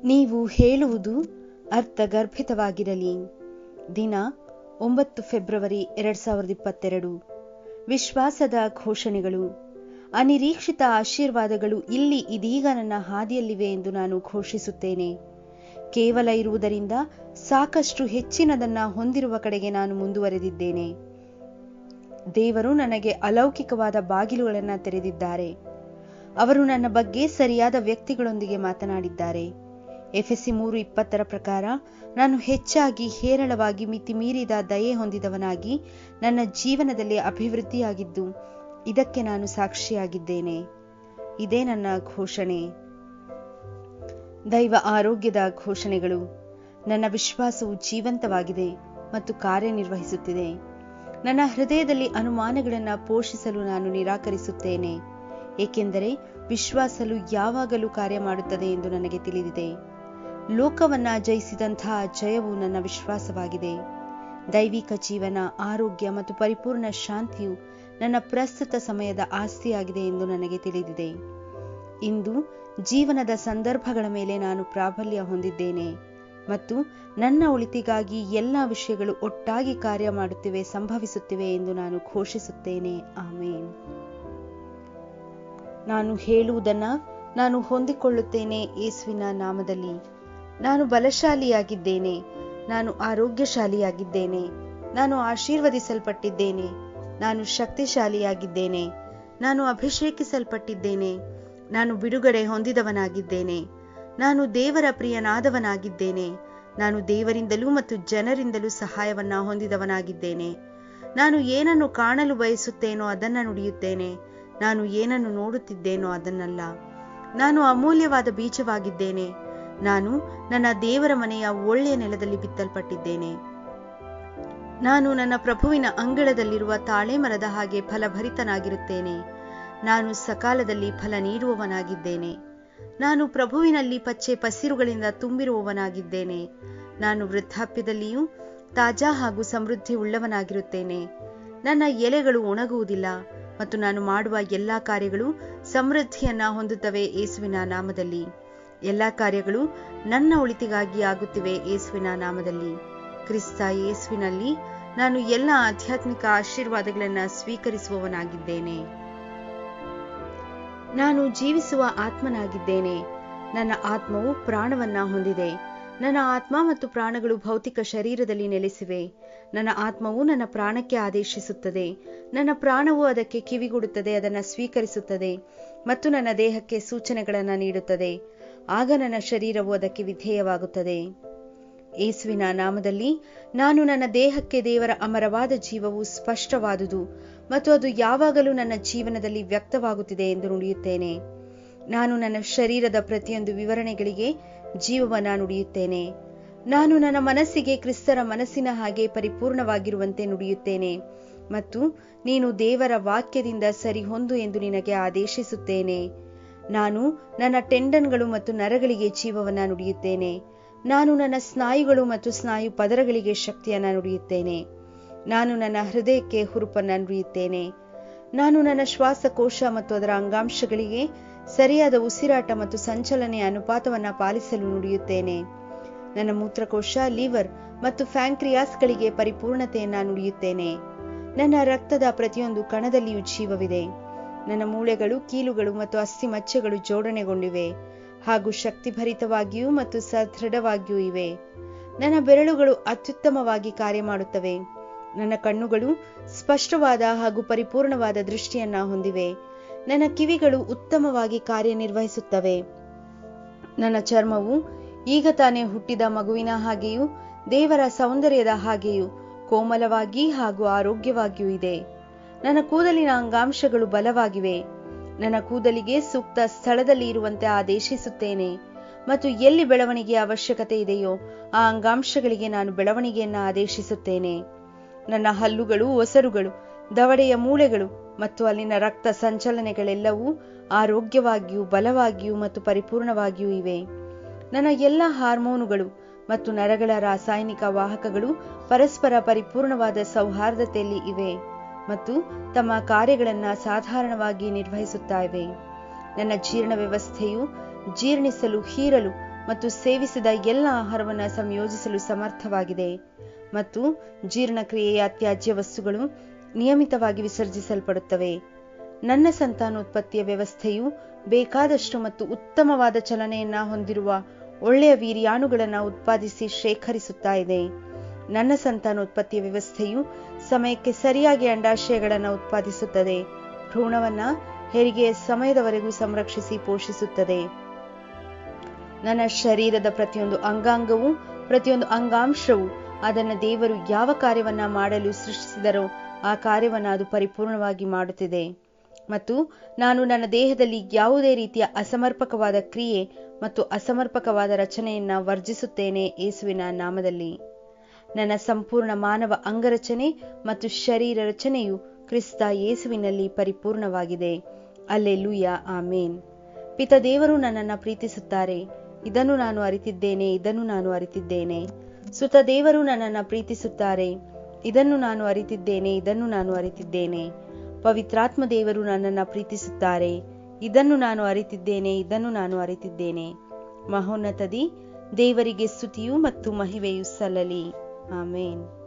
ನೀವು ಹೇಳುವುದು ಅರ್ಥಗರ್ಭಿತವಾಗಿರಲಿ ದಿನ ಒಂಬತ್ತು ಫೆಬ್ರವರಿ ಎರಡ್ ಸಾವಿರದ ಇಪ್ಪತ್ತೆರಡು ವಿಶ್ವಾಸದ ಘೋಷಣೆಗಳು ಅನಿರೀಕ್ಷಿತ ಆಶೀರ್ವಾದಗಳು ಇಲ್ಲಿ ಇದೀಗ ನನ್ನ ಹಾದಿಯಲ್ಲಿವೆ ಎಂದು ನಾನು ಘೋಷಿಸುತ್ತೇನೆ ಕೇವಲ ಇರುವುದರಿಂದ ಸಾಕಷ್ಟು ಹೆಚ್ಚಿನದನ್ನ ಹೊಂದಿರುವ ಕಡೆಗೆ ನಾನು ಮುಂದುವರೆದಿದ್ದೇನೆ ದೇವರು ನನಗೆ ಅಲೌಕಿಕವಾದ ಬಾಗಿಲುಗಳನ್ನು ತೆರೆದಿದ್ದಾರೆ ಅವರು ನನ್ನ ಬಗ್ಗೆ ಸರಿಯಾದ ವ್ಯಕ್ತಿಗಳೊಂದಿಗೆ ಮಾತನಾಡಿದ್ದಾರೆ ಎಫ್ಎಸಿ ಮೂರು ಇಪ್ಪತ್ತರ ಪ್ರಕಾರ ನಾನು ಹೆಚ್ಚಾಗಿ ಹೇರಳವಾಗಿ ಮಿತಿ ಮೀರಿದ ದಯೆ ಹೊಂದಿದವನಾಗಿ ನನ್ನ ಜೀವನದಲ್ಲಿ ಅಭಿವೃದ್ಧಿಯಾಗಿದ್ದು ಇದಕ್ಕೆ ನಾನು ಸಾಕ್ಷಿಯಾಗಿದ್ದೇನೆ ಇದೇ ನನ್ನ ಘೋಷಣೆ ದೈವ ಆರೋಗ್ಯದ ಘೋಷಣೆಗಳು ನನ್ನ ವಿಶ್ವಾಸವು ಜೀವಂತವಾಗಿದೆ ಮತ್ತು ಕಾರ್ಯನಿರ್ವಹಿಸುತ್ತಿದೆ ನನ್ನ ಹೃದಯದಲ್ಲಿ ಅನುಮಾನಗಳನ್ನು ಪೋಷಿಸಲು ನಾನು ನಿರಾಕರಿಸುತ್ತೇನೆ ಏಕೆಂದರೆ ವಿಶ್ವಾಸಲು ಯಾವಾಗಲೂ ಕಾರ್ಯ ಮಾಡುತ್ತದೆ ಎಂದು ನನಗೆ ತಿಳಿದಿದೆ ಲೋಕವನ್ನ ಜಯಿಸಿದಂತಹ ಜಯವು ನನ್ನ ವಿಶ್ವಾಸವಾಗಿದೆ ದೈವಿಕ ಜೀವನ ಆರೋಗ್ಯ ಮತ್ತು ಪರಿಪೂರ್ಣ ಶಾಂತಿಯು ನನ್ನ ಪ್ರಸ್ತುತ ಸಮಯದ ಆಸ್ತಿಯಾಗಿದೆ ಎಂದು ನನಗೆ ತಿಳಿದಿದೆ ಇಂದು ಜೀವನದ ಸಂದರ್ಭಗಳ ಮೇಲೆ ನಾನು ಪ್ರಾಬಲ್ಯ ಹೊಂದಿದ್ದೇನೆ ಮತ್ತು ನನ್ನ ಒಳಿತಿಗಾಗಿ ಎಲ್ಲ ವಿಷಯಗಳು ಒಟ್ಟಾಗಿ ಕಾರ್ಯ ಮಾಡುತ್ತಿವೆ ಸಂಭವಿಸುತ್ತಿವೆ ಎಂದು ನಾನು ಘೋಷಿಸುತ್ತೇನೆ ಆಮೇನ್ ನಾನು ಹೇಳುವುದನ್ನ ನಾನು ಹೊಂದಿಕೊಳ್ಳುತ್ತೇನೆ ಯೇಸುವಿನ ನಾಮದಲ್ಲಿ ನಾನು ಬಲಶಾಲಿಯಾಗಿದ್ದೇನೆ ನಾನು ಆರೋಗ್ಯಶಾಲಿಯಾಗಿದ್ದೇನೆ ನಾನು ಆಶೀರ್ವದಿಸಲ್ಪಟ್ಟಿದ್ದೇನೆ ನಾನು ಶಕ್ತಿಶಾಲಿಯಾಗಿದ್ದೇನೆ ನಾನು ಅಭಿಷೇಕಿಸಲ್ಪಟ್ಟಿದ್ದೇನೆ ನಾನು ಬಿಡುಗಡೆ ಹೊಂದಿದವನಾಗಿದ್ದೇನೆ ನಾನು ದೇವರ ಪ್ರಿಯನಾದವನಾಗಿದ್ದೇನೆ ನಾನು ದೇವರಿಂದಲೂ ಮತ್ತು ಜನರಿಂದಲೂ ಸಹಾಯವನ್ನ ಹೊಂದಿದವನಾಗಿದ್ದೇನೆ ನಾನು ಏನನ್ನು ಕಾಣಲು ಬಯಸುತ್ತೇನೋ ಅದನ್ನ ನುಡಿಯುತ್ತೇನೆ ನಾನು ಏನನ್ನು ನೋಡುತ್ತಿದ್ದೇನೋ ಅದನ್ನಲ್ಲ ನಾನು ಅಮೂಲ್ಯವಾದ ಬೀಜವಾಗಿದ್ದೇನೆ ನಾನು ನನ್ನ ದೇವರ ಮನೆಯ ಒಳ್ಳೆಯ ನೆಲದಲ್ಲಿ ಬಿತ್ತಲ್ಪಟ್ಟಿದ್ದೇನೆ ನಾನು ನನ್ನ ಪ್ರಭುವಿನ ಅಂಗಳದಲ್ಲಿರುವ ತಾಳೆ ಮರದ ಹಾಗೆ ಫಲಭರಿತನಾಗಿರುತ್ತೇನೆ ನಾನು ಸಕಾಲದಲ್ಲಿ ಫಲ ನೀಡುವವನಾಗಿದ್ದೇನೆ ನಾನು ಪ್ರಭುವಿನಲ್ಲಿ ಪಚ್ಚೆ ಪಸಿರುಗಳಿಂದ ತುಂಬಿರುವವನಾಗಿದ್ದೇನೆ ನಾನು ವೃದ್ಧಾಪ್ಯದಲ್ಲಿಯೂ ತಾಜಾ ಹಾಗೂ ಸಮೃದ್ಧಿ ಉಳ್ಳವನಾಗಿರುತ್ತೇನೆ ನನ್ನ ಎಲೆಗಳು ಒಣಗುವುದಿಲ್ಲ ಮತ್ತು ನಾನು ಮಾಡುವ ಎಲ್ಲಾ ಕಾರ್ಯಗಳು ಸಮೃದ್ಧಿಯನ್ನ ಹೊಂದುತ್ತವೆ ಯೇಸುವಿನ ನಾಮದಲ್ಲಿ ಎಲ್ಲಾ ಕಾರ್ಯಗಳು ನನ್ನ ಒಳಿತಿಗಾಗಿ ಆಗುತ್ತಿವೆ ಯೇಸುವಿನ ನಾಮದಲ್ಲಿ ಕ್ರಿಸ್ತ ಯೇಸುವಿನಲ್ಲಿ ನಾನು ಎಲ್ಲ ಆಧ್ಯಾತ್ಮಿಕ ಆಶೀರ್ವಾದಗಳನ್ನು ಸ್ವೀಕರಿಸುವವನಾಗಿದ್ದೇನೆ ನಾನು ಜೀವಿಸುವ ಆತ್ಮನಾಗಿದ್ದೇನೆ ನನ್ನ ಆತ್ಮವು ಪ್ರಾಣವನ್ನ ಹೊಂದಿದೆ ನನ್ನ ಆತ್ಮ ಮತ್ತು ಪ್ರಾಣಗಳು ಭೌತಿಕ ಶರೀರದಲ್ಲಿ ನೆಲೆಸಿವೆ ನನ್ನ ಆತ್ಮವು ನನ್ನ ಪ್ರಾಣಕ್ಕೆ ಆದೇಶಿಸುತ್ತದೆ ನನ್ನ ಪ್ರಾಣವು ಅದಕ್ಕೆ ಕಿವಿಗೊಡುತ್ತದೆ ಅದನ್ನು ಸ್ವೀಕರಿಸುತ್ತದೆ ಮತ್ತು ನನ್ನ ದೇಹಕ್ಕೆ ಸೂಚನೆಗಳನ್ನು ನೀಡುತ್ತದೆ ಆಗ ನನ್ನ ಶರೀರವು ಅದಕ್ಕೆ ವಿಧೇಯವಾಗುತ್ತದೆ ಯೇಸುವಿನ ನಾಮದಲ್ಲಿ ನಾನು ನನ್ನ ದೇಹಕ್ಕೆ ದೇವರ ಅಮರವಾದ ಜೀವವು ಸ್ಪಷ್ಟವಾದುದು ಮತ್ತು ಅದು ಯಾವಾಗಲೂ ನನ್ನ ಜೀವನದಲ್ಲಿ ವ್ಯಕ್ತವಾಗುತ್ತಿದೆ ಎಂದು ನುಡಿಯುತ್ತೇನೆ ನಾನು ನನ್ನ ಶರೀರದ ಪ್ರತಿಯೊಂದು ವಿವರಣೆಗಳಿಗೆ ಜೀವವನ್ನ ನುಡಿಯುತ್ತೇನೆ ನಾನು ನನ್ನ ಮನಸ್ಸಿಗೆ ಕ್ರಿಸ್ತರ ಮನಸ್ಸಿನ ಹಾಗೆ ಪರಿಪೂರ್ಣವಾಗಿರುವಂತೆ ನುಡಿಯುತ್ತೇನೆ ಮತ್ತು ನೀನು ದೇವರ ವಾಕ್ಯದಿಂದ ಸರಿಹೊಂದು ಎಂದು ನಿನಗೆ ಆದೇಶಿಸುತ್ತೇನೆ ನಾನು ನನ್ನ ಟೆಂಡನ್ಗಳು ಮತ್ತು ನರಗಳಿಗೆ ಜೀವವನ್ನ ನುಡಿಯುತ್ತೇನೆ ನಾನು ನನ್ನ ಸ್ನಾಯುಗಳು ಮತ್ತು ಸ್ನಾಯು ಪದರಗಳಿಗೆ ಶಕ್ತಿಯನ್ನ ನುಡಿಯುತ್ತೇನೆ ನಾನು ನನ್ನ ಹೃದಯಕ್ಕೆ ಹುರುಪನ್ನ ನುಡಿಯುತ್ತೇನೆ ನಾನು ನನ್ನ ಶ್ವಾಸಕೋಶ ಮತ್ತು ಅದರ ಅಂಗಾಂಶಗಳಿಗೆ ಸರಿಯಾದ ಉಸಿರಾಟ ಮತ್ತು ಸಂಚಲನೆಯ ಅನುಪಾತವನ್ನ ಪಾಲಿಸಲು ನುಡಿಯುತ್ತೇನೆ ನನ್ನ ಮೂತ್ರಕೋಶ ಲಿವರ್ ಮತ್ತು ಫ್ಯಾಂಕ್ರಿಯಾಸ್ಗಳಿಗೆ ಪರಿಪೂರ್ಣತೆಯನ್ನ ನುಡಿಯುತ್ತೇನೆ ನನ್ನ ರಕ್ತದ ಪ್ರತಿಯೊಂದು ಕಣದಲ್ಲಿಯೂ ಜೀವವಿದೆ ನನ್ನ ಮೂಳೆಗಳು ಕೀಲುಗಳು ಮತ್ತು ಅಸ್ಥಿ ಮಚ್ಚೆಗಳು ಜೋಡಣೆಗೊಂಡಿವೆ ಹಾಗೂ ಶಕ್ತಿಭರಿತವಾಗಿಯೂ ಮತ್ತು ಸದೃಢವಾಗಿಯೂ ಇವೆ ನನ್ನ ಬೆರಳುಗಳು ಅತ್ಯುತ್ತಮವಾಗಿ ಕಾರ್ಯ ಮಾಡುತ್ತವೆ ನನ್ನ ಕಣ್ಣುಗಳು ಸ್ಪಷ್ಟವಾದ ಹಾಗೂ ಪರಿಪೂರ್ಣವಾದ ದೃಷ್ಟಿಯನ್ನ ಹೊಂದಿವೆ ನನ್ನ ಕಿವಿಗಳು ಉತ್ತಮವಾಗಿ ಕಾರ್ಯನಿರ್ವಹಿಸುತ್ತವೆ ನನ್ನ ಚರ್ಮವು ಈಗ ತಾನೇ ಹುಟ್ಟಿದ ಮಗುವಿನ ಹಾಗೆಯೂ ದೇವರ ಸೌಂದರ್ಯದ ಹಾಗೆಯೂ ಕೋಮಲವಾಗಿ ಹಾಗೂ ಆರೋಗ್ಯವಾಗಿಯೂ ಇದೆ ನನ್ನ ಕೂದಲಿನ ಅಂಗಾಂಶಗಳು ಬಲವಾಗಿವೆ ನನ್ನ ಕೂದಲಿಗೆ ಸೂಕ್ತ ಸ್ಥಳದಲ್ಲಿ ಇರುವಂತೆ ಆದೇಶಿಸುತ್ತೇನೆ ಮತ್ತು ಎಲ್ಲಿ ಬೆಳವಣಿಗೆಯ ಅವಶ್ಯಕತೆ ಇದೆಯೋ ಆ ಅಂಗಾಂಶಗಳಿಗೆ ನಾನು ಬೆಳವಣಿಗೆಯನ್ನ ಆದೇಶಿಸುತ್ತೇನೆ ನನ್ನ ಹಲ್ಲುಗಳು ಒಸರುಗಳು ದವಡೆಯ ಮೂಳೆಗಳು ಮತ್ತು ಅಲ್ಲಿನ ರಕ್ತ ಸಂಚಲನೆಗಳೆಲ್ಲವೂ ಆರೋಗ್ಯವಾಗಿಯೂ ಬಲವಾಗಿಯೂ ಮತ್ತು ಪರಿಪೂರ್ಣವಾಗಿಯೂ ಇವೆ ನನ್ನ ಎಲ್ಲ ಹಾರ್ಮೋನುಗಳು ಮತ್ತು ನರಗಳ ರಾಸಾಯನಿಕ ವಾಹಕಗಳು ಪರಸ್ಪರ ಪರಿಪೂರ್ಣವಾದ ಸೌಹಾರ್ದತೆಯಲ್ಲಿ ಇವೆ ಮತ್ತು ತಮ್ಮ ಕಾರ್ಯಗಳನ್ನ ಸಾಧಾರಣವಾಗಿ ನಿರ್ವಹಿಸುತ್ತಾ ಇವೆ ನನ್ನ ಜೀರ್ಣ ವ್ಯವಸ್ಥೆಯು ಜೀರ್ಣಿಸಲು ಹೀರಲು ಮತ್ತು ಸೇವಿಸಿದ ಎಲ್ಲ ಆಹಾರವನ್ನು ಸಂಯೋಜಿಸಲು ಸಮರ್ಥವಾಗಿದೆ ಮತ್ತು ಜೀರ್ಣಕ್ರಿಯೆಯ ತ್ಯಾಜ್ಯ ವಸ್ತುಗಳು ನಿಯಮಿತವಾಗಿ ವಿಸರ್ಜಿಸಲ್ಪಡುತ್ತವೆ ನನ್ನ ಸಂತಾನೋತ್ಪತ್ತಿಯ ವ್ಯವಸ್ಥೆಯು ಬೇಕಾದಷ್ಟು ಮತ್ತು ಉತ್ತಮವಾದ ಚಲನೆಯನ್ನ ಹೊಂದಿರುವ ಒಳ್ಳೆಯ ವೀರ್ಯಾಣುಗಳನ್ನು ಉತ್ಪಾದಿಸಿ ಶೇಖರಿಸುತ್ತಾ ಇದೆ ನನ್ನ ಸಂತಾನೋತ್ಪತ್ತಿಯ ವ್ಯವಸ್ಥೆಯು ಸಮಯಕ್ಕೆ ಸರಿಯಾಗಿ ಅಂಡಾಶಯಗಳನ್ನು ಉತ್ಪಾದಿಸುತ್ತದೆ ಭ್ರೂಣವನ್ನ ಹೆರಿಗೆಯ ಸಮಯದವರೆಗೂ ಸಂರಕ್ಷಿಸಿ ಪೋಷಿಸುತ್ತದೆ ನನ್ನ ಶರೀರದ ಪ್ರತಿಯೊಂದು ಅಂಗಾಂಗವು ಪ್ರತಿಯೊಂದು ಅಂಗಾಂಶವು ಅದನ್ನು ದೇವರು ಯಾವ ಕಾರ್ಯವನ್ನ ಮಾಡಲು ಸೃಷ್ಟಿಸಿದರೋ ಆ ಕಾರ್ಯವನ್ನ ಅದು ಪರಿಪೂರ್ಣವಾಗಿ ಮಾಡುತ್ತಿದೆ ಮತ್ತು ನಾನು ನನ್ನ ದೇಹದಲ್ಲಿ ಯಾವುದೇ ರೀತಿಯ ಅಸಮರ್ಪಕವಾದ ಕ್ರಿಯೆ ಮತ್ತು ಅಸಮರ್ಪಕವಾದ ರಚನೆಯನ್ನ ವರ್ಜಿಸುತ್ತೇನೆ ಯೇಸುವಿನ ನಾಮದಲ್ಲಿ ನನ್ನ ಸಂಪೂರ್ಣ ಮಾನವ ಅಂಗರಚನೆ ಮತ್ತು ಶರೀರ ರಚನೆಯು ಕ್ರಿಸ್ತ ಯೇಸುವಿನಲ್ಲಿ ಪರಿಪೂರ್ಣವಾಗಿದೆ ಅಲ್ಲೆಲೂಯ ಆಮೇನ್ ಪಿತ ದೇವರು ನನ್ನನ್ನು ಪ್ರೀತಿಸುತ್ತಾರೆ ಇದನ್ನು ನಾನು ಅರಿತಿದ್ದೇನೆ ಇದನ್ನು ನಾನು ಅರಿತಿದ್ದೇನೆ ಸುತ ದೇವರು ನನ್ನನ್ನು ಪ್ರೀತಿಸುತ್ತಾರೆ ಇದನ್ನು ನಾನು ಅರಿತಿದ್ದೇನೆ ಇದನ್ನು ನಾನು ಅರಿತಿದ್ದೇನೆ ಪವಿತ್ರಾತ್ಮ ದೇವರು ನನ್ನನ್ನು ಪ್ರೀತಿಸುತ್ತಾರೆ ಇದನ್ನು ನಾನು ಅರಿತಿದ್ದೇನೆ ಇದನ್ನು ನಾನು ಅರಿತಿದ್ದೇನೆ ಮಹೋನ್ನತದಿ ದೇವರಿಗೆ ಸ್ತುತಿಯು ಮತ್ತು ಮಹಿಮೆಯು ಸಲ್ಲಲಿ ಆಮೇನ್